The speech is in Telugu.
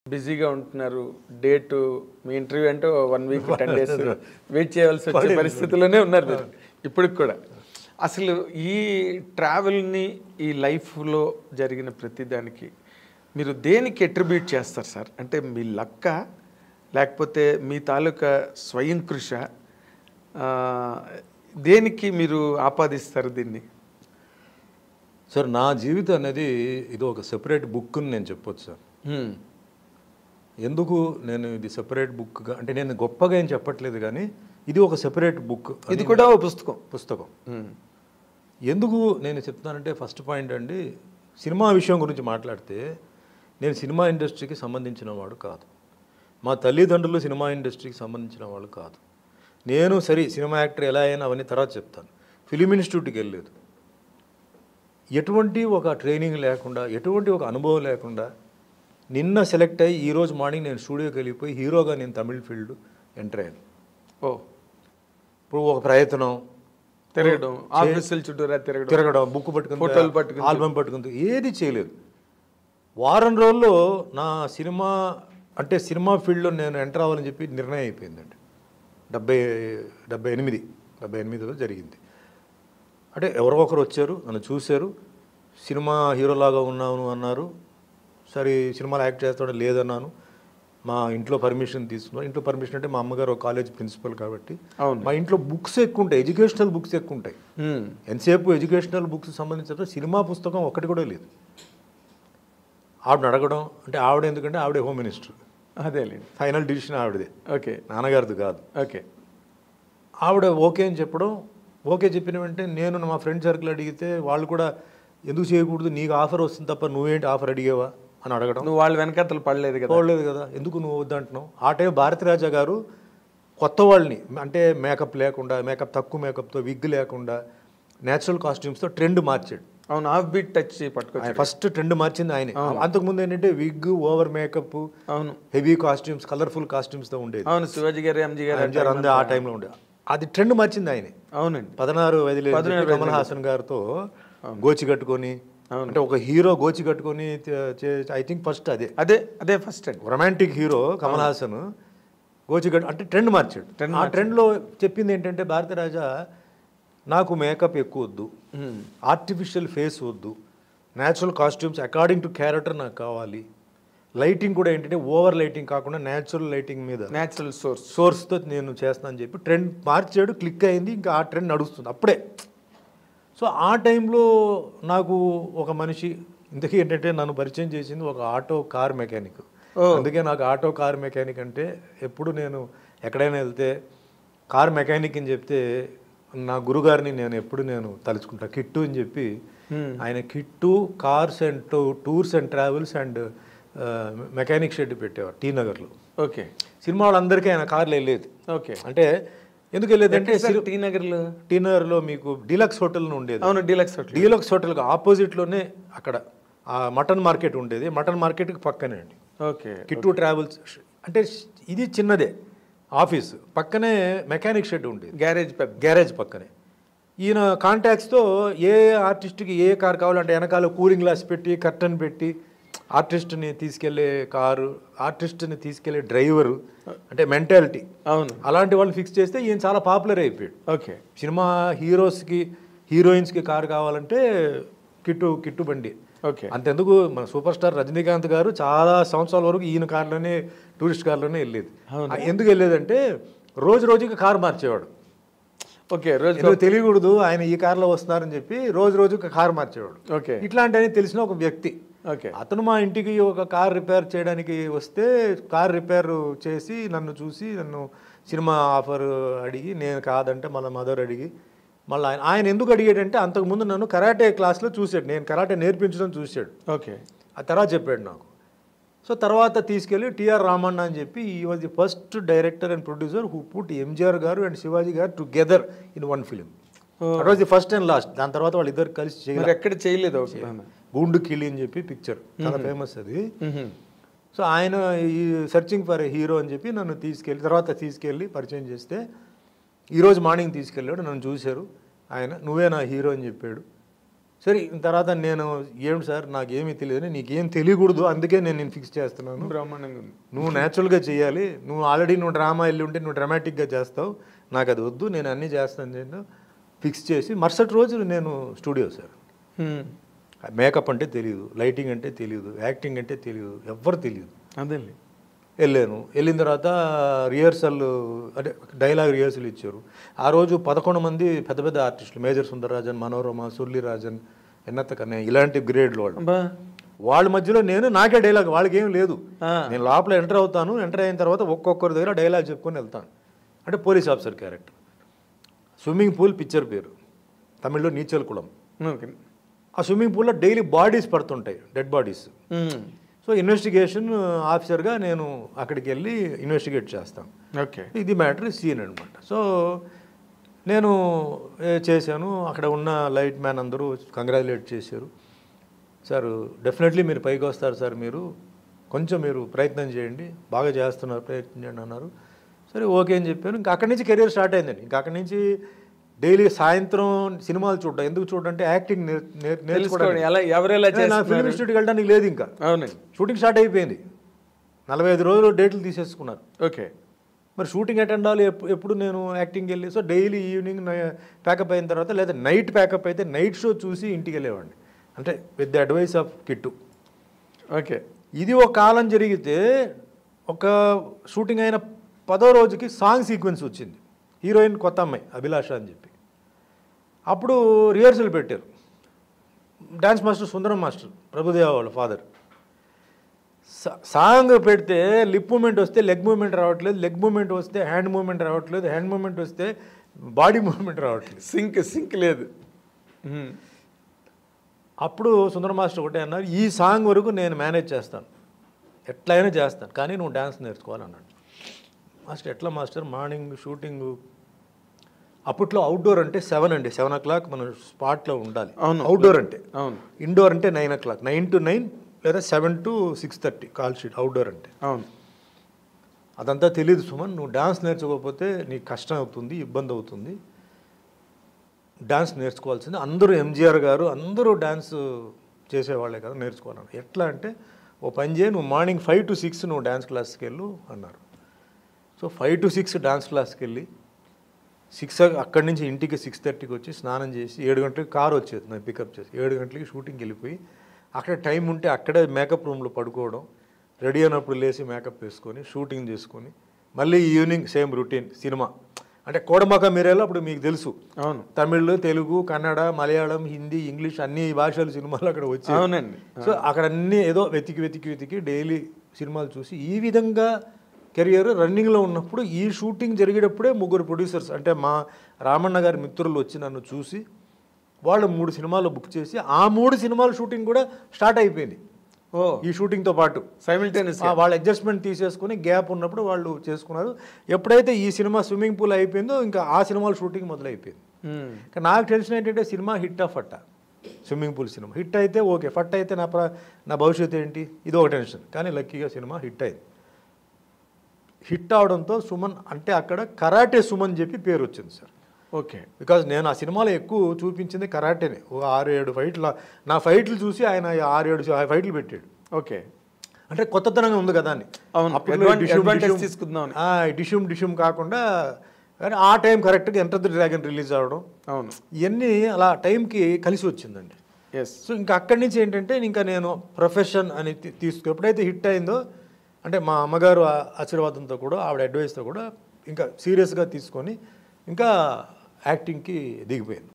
బిజీగా ఉంటున్నారు డేట్ మీ ఇంటర్వ్యూ అంటే one week ten days wait చేయవలసి వచ్చే పరిస్థితుల్లోనే ఉన్నారు మీరు ఇప్పటికి కూడా అసలు ఈ ట్రావెల్ని ఈ లైఫ్లో జరిగిన ప్రతిదానికి మీరు దేనికి అట్రిబ్యూట్ చేస్తారు సార్ అంటే మీ లక్క లేకపోతే మీ తాలూకా స్వయం కృష ఆ, దేనికి మీరు ఆపాదిస్తారు దీన్ని సార్ నా జీవితం అనేది ఇది ఒక సెపరేట్ బుక్ అని నేను చెప్పొచ్చు సార్ హ్మ్. ఎందుకు నేను ఇది సెపరేట్ బుక్గా అంటే నేను గొప్పగా ఏం చెప్పట్లేదు కానీ ఇది ఒక సెపరేట్ బుక్ ఇది కూడా ఓ పుస్తకం పుస్తకం హ్మ్. ఎందుకు నేను చెప్తున్నానంటే ఫస్ట్ పాయింట్ అండి సినిమా విషయం గురించి మాట్లాడితే నేను సినిమా ఇండస్ట్రీకి సంబంధించిన వాడు కాదు మా తల్లిదండ్రులు సినిమా ఇండస్ట్రీకి సంబంధించిన వాళ్ళు కాదు నేను సరే సినిమా యాక్టర్ ఎలా అయినా అవన్నీ తర్వాత చెప్తాను ఫిలిం ఇన్స్టిట్యూట్కి వెళ్ళలేదు ఎటువంటి ఒక ట్రైనింగ్ లేకుండా ఎటువంటి ఒక అనుభవం లేకుండా నిన్న సెలెక్ట్ అయ్యి ఈరోజు మార్నింగ్ నేను స్టూడియోకి వెళ్ళిపోయి హీరోగా నేను తమిళ్ ఫీల్డ్ ఎంటర్ అయ్యాను ఓ ఇప్పుడు ఒక ప్రయత్నం తిరగడం ఆఫీసుల చుట్టూరా తిరగడం తిరగడం బుక్ పట్టుకుని ఫోటోలు పట్టుకుని ఆల్బమ్ పట్టుకుని ఏది చేయలేదు వారం రోజుల్లో నా సినిమా అంటే సినిమా ఫీల్డ్లో నేను ఎంటర్ అవ్వాలని చెప్పి నిర్ణయం అయిపోయిందండి డెబ్బై డెబ్బై ఎనిమిది డెబ్బై ఎనిమిదిలో జరిగింది అంటే ఎవరో ఒకరు వచ్చారు నన్ను చూశారు సినిమా హీరోలాగా ఉన్నాను అన్నారు సరే సినిమాలో యాక్ట్ చేస్తాడో లేదన్నాను మా ఇంట్లో పర్మిషన్ తీసుకున్నాను ఇంట్లో పర్మిషన్ అంటే మా అమ్మగారు ఒక కాలేజ్ ప్రిన్సిపల్ కాబట్టి అవును మా ఇంట్లో బుక్స్ ఎక్కువ ఉంటాయి ఎడ్యుకేషనల్ బుక్స్ ఎక్కువ ఉంటాయి హ్మ్. ఎంతసేపు ఎడ్యుకేషనల్ బుక్స్ సంబంధించిన సినిమా పుస్తకం ఒకటి కూడా లేదు ఆవిడని అడగడం అంటే ఆవిడ ఎందుకంటే ఆవిడే హోమ్ మినిస్టర్ అదేలేండి ఫైనల్ డిసిషన్ ఆవిడదే ఓకే నాన్నగారిది కాదు ఓకే ఆవిడ ఓకే అని చెప్పడం ఓకే చెప్పిన వెంటనే నేను మా ఫ్రెండ్ సర్కిల్ అడిగితే వాళ్ళు కూడా ఎందుకు చేయకూడదు నీకు ఆఫర్ వస్తుంది తప్ప నువ్వేంటి ఆఫర్ అడిగేవా అని అడగడం నువ్వు వాళ్ళ వెనకతలు పడలేదు కదా పోలేదు కదా ఎందుకు నువ్వు వద్దంటున్నావు ఆ టైం భారతిరాజా గారు కొత్త వాళ్ళని అంటే మేకప్ లేకుండా మేకప్ తక్కువ మేకప్తో విగ్ లేకుండా నేచురల్ కాస్ట్యూమ్స్తో ట్రెండ్ మార్చాడు అవును హాఫ్ బీట్ టచ్ పట్టుకొచ్చి ఆయన ఫస్ట్ ట్రెండ్ మార్చింది ఆయనే అంతకుముందు ఏంటంటే విగ్ ఓవర్ మేకప్ అవును హెవీ కాస్ట్యూమ్స్ కలర్ఫుల్ కాస్ట్యూమ్స్తో ఉండేది అవును శివాజీ గారు ఎంజీ గారు ఎంజిఆర్ అందే ఆ టైంలో ఉండేది అది ట్రెండ్ మార్చింది ఆయనే అవునండి పదనారు వదిలే కమల్ హాసన్ గారితో గోచి కట్టుకొని అంటే ఒక హీరో గోచి కట్టుకొని ఐ థింక్ ఫస్ట్ అదే అదే అదే ఫస్ట్ అండి రొమాంటిక్ హీరో కమల్ హాసన్ గోచి కట్టు అంటే ట్రెండ్ మార్చాడు ఆ ట్రెండ్లో చెప్పింది ఏంటంటే భారతరాజా నాకు మేకప్ ఎక్కువ వద్దు హ్మ్. ఆర్టిఫిషియల్ ఫేస్ వద్దు natural costumes according to character నాకు కావాలి లైటింగ్ కూడా ఏంటంటే ఓవర్ లైటింగ్ కాకుండా న్యాచురల్ లైటింగ్ మీద న్యాచురల్ సోర్స్ సోర్స్తో నేను చేస్తాను అని చెప్పి ట్రెండ్ మార్చాడు క్లిక్ అయింది ఇంకా ఆ ట్రెండ్ నడుస్తుంది అప్పుడే సో ఆ టైంలో నాకు ఒక మనిషి ఇంతకీ ఏంటంటే నన్ను పరిచయం చేసింది ఒక ఆటో కార్ మెకానిక్ అందుకే నాకు ఆటో కార్ మెకానిక్ అంటే ఎప్పుడు నేను ఎక్కడైనా వెళ్తే కార్ మెకానిక్ అని చెప్తే నా గురుగారిని నేను ఎప్పుడు నేను తలుచుకుంటా కిట్టు అని చెప్పి ఆయన Kittu cars and tours and travels and mechanic shed పెట్టేవారు టీ నగర్లో ఓకే సినిమా వాళ్ళందరికీ ఆయన కార్లు వెళ్ళేది ఓకే అంటే ఎందుకు వెళ్ళేదంటే సార్ టీ నగర్లో టీ నగర్లో మీకు డీలక్స్ హోటల్ ఉండేది అవును డీలక్స్ హోటల్ డీలక్స్ హోటల్కి ఆపోజిట్లోనే అక్కడ ఆ మటన్ మార్కెట్ ఉండేది మటన్ మార్కెట్కి పక్కనే అండి ఓకే కిట్టు ట్రావెల్స్ అంటే ఇది చిన్నదే ఆఫీస్ పక్కనే మెకానిక్ షెడ్ ఉండేది గ్యారేజ్ పెద్ద గ్యారేజ్ పక్కనే ఈయన కాంటాక్ట్స్తో ఏ ఆర్టిస్ట్కి ఏ కార్ కావాలంటే వెనకాల కూలింగ్ గ్లాస్ పెట్టి కర్టన్ పెట్టి ఆర్టిస్ట్ని తీసుకెళ్లే కారు ఆర్టిస్ట్ని తీసుకెళ్లే డ్రైవరు అంటే మెంటాలిటీ అవును అలాంటి వాళ్ళని ఫిక్స్ చేస్తే ఈయన చాలా పాపులర్ అయిపోయాడు ఓకే సినిమా హీరోస్కి హీరోయిన్స్కి కారు కావాలంటే కిట్టు కిట్టు బండి ఓకే అంతెందుకు మన సూపర్ స్టార్ రజనీకాంత్ గారు చాలా సంవత్సరాల వరకు ఈయన కార్లోనే టూరిస్ట్ కార్లోనే వెళ్ళేది ఆ, ఎందుకు వెళ్ళేదంటే రోజు రోజుకి కారు మార్చేవాడు ఓకే రోజు ఎందుకు తెలియకూడదు ఆయన ఈ కార్లో వస్తున్నారని చెప్పి రోజు రోజుకి కారు మార్చేవాడు ఓకే ఇట్లాంటి తెలిసిన ఒక వ్యక్తి ఓకే అతను మా ఇంటికి ఒక కార్ రిపేర్ చేయడానికి వస్తే కార్ రిపేర్ చేసి నన్ను చూసి నన్ను సినిమా ఆఫర్ అడిగి నేను కాదంటే మళ్ళీ మదర్ అడిగి మళ్ళీ ఆయన ఆయన ఎందుకు అడిగాడంటే అంతకుముందు నన్ను కరాటే క్లాస్లో చూశాడు నేను కరాటే నేర్పించడం చూశాడు ఓకే ఆ తర్వాత చెప్పాడు నాకు సో తర్వాత తీసుకెళ్ళి టిఆర్ రామన్న అని చెప్పి ఈ was the first director and producer who put MGR garu and Sivaji garu together in one film that was the first and last దాని తర్వాత వాళ్ళిద్దరు కలిసి చేయాలి మరి ఎక్కడ చేయలేదు ఒక గుండు కిలి అని చెప్పి పిక్చర్ చాలా ఫేమస్ అది సో ఆయన ఈ సర్చింగ్ ఫర్ హీరో అని చెప్పి నన్ను తీసుకెళ్ళి తర్వాత తీసుకెళ్ళి పరిచయం చేస్తే ఈరోజు మార్నింగ్ తీసుకెళ్ళాడు నన్ను చూశారు ఆయన నువ్వే నా హీరో అని చెప్పాడు సరే తర్వాత నేను ఏమిటి సార్ నాకేమీ తెలియదు నీకేం తెలియకూడదు అందుకే నేను నేను ఫిక్స్ చేస్తున్నాను బ్రహ్మాండంగా ఉంది నువ్వు న్యాచురల్గా చేయాలి నువ్వు ఆల్రెడీ నువ్వు డ్రామా వెళ్ళి ఉంటే నువ్వు డ్రామాటిక్గా చేస్తావు నాకు అది వద్దు నేను అన్నీ చేస్తాను నేను ఫిక్స్ చేసి మరుసటి రోజు నేను స్టూడియో సార్ హ్మ్. మేకప్ అంటే తెలియదు లైటింగ్ అంటే తెలియదు యాక్టింగ్ అంటే తెలియదు ఎవ్వరు తెలియదు అదేలే వెళ్ళాను వెళ్ళిన తర్వాత రిహర్సల్ అంటే డైలాగ్ రిహర్సల్ ఇచ్చారు ఆ రోజు పదకొండు మంది పెద్ద పెద్ద ఆర్టిస్టులు మేజర్ సుందరరాజన్ మనోరమ సుర్లిరాజన్ ఎన్నత్త కన్నయ్య ఇలాంటి గ్రేడ్లు వాళ్ళు అబ్బా వాళ్ళ మధ్యలో నేను నాకే డైలాగ్ వాళ్ళకి ఏం లేదు ఆ. నేను లోపల ఎంటర్ అవుతాను ఎంటర్ అయిన తర్వాత ఒక్కొక్కరి దగ్గర డైలాగ్ చెప్పుకొని వెళ్తాను అంటే police officer character swimming pool picture పేరు తమిళ్లో నీచల్ కుళం ఓకే ఆ స్విమ్మింగ్ పూల్లో డైలీ బాడీస్ పడుతుంటాయి డెడ్ బాడీస్ హ్మ్. సో ఇన్వెస్టిగేషన్ ఆఫీసర్గా నేను అక్కడికి వెళ్ళి ఇన్వెస్టిగేట్ చేస్తాను ఓకే ఇది మ్యాటర్ సీన్ అనమాట సో నేను ఏ, చేశాను అక్కడ ఉన్న లైట్ మ్యాన్ అందరూ కంగ్రాచులేట్ చేశారు సార్ డెఫినెట్లీ మీరు పైకి వస్తారు సార్ మీరు కొంచెం మీరు ప్రయత్నం చేయండి బాగా చేస్తున్నారు ప్రయత్నం చేయండి అన్నారు సరే ఓకే అని చెప్పాను ఇంకా అక్కడి నుంచి కెరీర్ స్టార్ట్ అయిందండి ఇంకా అక్కడి నుంచి డైలీ సాయంత్రం సినిమాలు చూడడం ఎందుకు చూడడం అంటే యాక్టింగ్ నేర్ నేర్- తెలుసుకోండి నేర్చుకోవడానికి ఎలా ఎవరెలా నా ఫిల్మ్ చేస్తున్నారు ఇన్స్టిట్యూట్కి వెళ్ళడానికి లేదు ఇంకా అవునండి షూటింగ్ స్టార్ట్ అయిపోయింది నలభై ఐదు రోజులు డేట్లు తీసేసుకున్నారు ఓకే మరి షూటింగ్ అటెండ్ అవ్వాలి ఎప్పు- ఎప్పుడు నేను యాక్టింగ్ వెళ్ళి సో డైలీ ఈవినింగ్ ప్యాకప్ అయిన తర్వాత లేదా నైట్ ప్యాకప్ అయితే నైట్ షో చూసి ఇంటికి వెళ్ళేవాడిని అంటే with the advice of Kittu okay ఇది ఒక కాలం జరిగితే ఒక షూటింగ్ అయిన పదో రోజుకి సాంగ్ సీక్వెన్స్ వచ్చింది హీరోయిన్ కొత్త అమ్మాయి అభిలాష అని చెప్పి అప్పుడు రిహర్సల్ పెట్టారు dance master Sundaram master Prabhudeva వాళ్ళ ఫాదర్ సాంగ్ పెడితే లిప్ మూమెంట్ వస్తే లెగ్ మూమెంట్ రావట్లేదు లెగ్ మూమెంట్ వస్తే హ్యాండ్ మూమెంట్ రావట్లేదు హ్యాండ్ మూమెంట్ వస్తే బాడీ మూమెంట్ రావట్లేదు సింక్ సింక్ లేదు హ్మ్. అప్పుడు సుందర మాస్టర్ ఒకటే అన్నారు ఈ సాంగ్ వరకు నేను మేనేజ్ చేస్తాను ఎట్లయినా చేస్తాను కానీ నువ్వు డ్యాన్స్ నేర్చుకోవాలన్నాడు మాస్టర్ ఎట్లా మాస్టర్ మార్నింగ్ షూటింగ్ అప్పట్లో అవుట్డోర్ అంటే సెవెన్ అండి సెవెన్ ఓ క్లాక్ మనం స్పాట్లో ఉండాలి అవును. అవుట్డోర్ అంటే అవును ఇండోర్ అంటే nine o'clock nine to nine లేదా seven to six thirty call sheet outdoor అంటే అవును అదంతా తెలియదు సుమన్ నువ్వు డాన్స్ నేర్చుకోకపోతే నీకు కష్టం అవుతుంది ఇబ్బంది అవుతుంది డాన్స్ నేర్చుకోవాల్సింది అందరూ ఎంజీఆర్ గారు అందరూ డాన్స్ చేసేవాళ్ళే కదా నేర్చుకోవాలన్నారు ఎట్లా అంటే ఓ పని చేయి నువ్వు మార్నింగ్ ఫైవ్ టు సిక్స్ నువ్వు డాన్స్ క్లాస్కి వెళ్ళు అన్నారు so five to six dance క్లాస్కి వెళ్ళి సిక్స్ అక్కడి నుంచి ఇంటికి సిక్స్ థర్టీకి వచ్చి స్నానం చేసి ఏడు గంటలకి కారు వచ్చేది నేను పికప్ చేసి ఏడు గంటలకి షూటింగ్కి వెళ్ళిపోయి అక్కడ టైం ఉంటే అక్కడే మేకప్ రూమ్లో పడుకోవడం రెడీ అయినప్పుడు లేచి మేకప్ వేసుకొని షూటింగ్ చేసుకొని మళ్ళీ ఈవినింగ్ సేమ్ రొటీన్ సినిమా అంటే కోడమక మీరేలో అప్పుడు మీకు తెలుసు అవును తమిళ్ తెలుగు కన్నడ మలయాళం హిందీ ఇంగ్లీష్ అన్ని భాషలు సినిమాలు అక్కడ వచ్చాయి అవునండి సో అక్కడ అన్ని ఏదో వెతికి వెతికి వెతికి డైలీ సినిమాలు చూసి ఈ విధంగా కెరియర్ రన్నింగ్లో ఉన్నప్పుడు ఈ షూటింగ్ జరిగేటప్పుడే ముగ్గురు ప్రొడ్యూసర్స్ అంటే మా రామన్న గారి మిత్రులు వచ్చి నన్ను చూసి వాళ్ళు మూడు సినిమాలు బుక్ చేసి ఆ మూడు సినిమాల షూటింగ్ కూడా స్టార్ట్ అయిపోయింది ఓ ఈ షూటింగ్తో పాటు సైమిల్టేనియస్ ఆ వాళ్ళ అడ్జస్ట్మెంట్ తీసేసుకుని గ్యాప్ ఉన్నప్పుడు వాళ్ళు చేసుకున్నారు ఎప్పుడైతే ఈ సినిమా స్విమ్మింగ్ పూల్ అయిపోయిందో ఇంకా ఆ సినిమాల షూటింగ్ మొదలైపోయింది ఇంకా నాకు టెన్షన్ ఏంటంటే సినిమా హిట్ ఆ ఫట్టా స్విమ్మింగ్ పూల్ సినిమా హిట్ అయితే ఓకే ఫట్ అయితే నా ప్ర నా భవిష్యత్తు ఏంటి ఇది ఒక టెన్షన్ కానీ లక్కీగా సినిమా హిట్ అయింది హిట్ అవడంతో సుమన్ అంటే అక్కడ కరాటే సుమన్ చెప్పి పేరు వచ్చింది సార్ ఓకే బికాజ్ నేను ఆ సినిమాలో ఎక్కువ చూపించింది కరాటేనే ఓ ఆరు ఏడు ఫైట్లు నా ఫైట్లు చూసి ఆయన ఆరు ఏడు ఫైట్లు పెట్టాడు ఓకే అంటే కొత్తతనంగా ఉంది కదా అని అవును. అప్పట్లో Advan- డిషుమ్ advantage డిషుమ్ తీసుకుందామని. ఆ, డిషుమ్ డిషుమ్ కాకుండా కానీ ఆ టైం కరెక్ట్గా ఎంటర్ ద డ్రాగన్ రిలీజ్ అవ్వడం అవును ఇవన్నీ అలా టైంకి కలిసి వచ్చిందండి ఎస్ సో ఇంకా అక్కడి నుంచి ఏంటంటే ఇంకా నేను ప్రొఫెషన్ అని తీ- తీసుకు ఎప్పుడైతే హిట్ అయిందో అంటే మా అమ్మగారు ఆ- ఆశీర్వాదంతో కూడా ఆవిడ అడ్వైస్తో కూడా ఇంకా సీరియస్గా తీసుకొని ఇంకా యాక్టింగ్కి దిగిపోయాను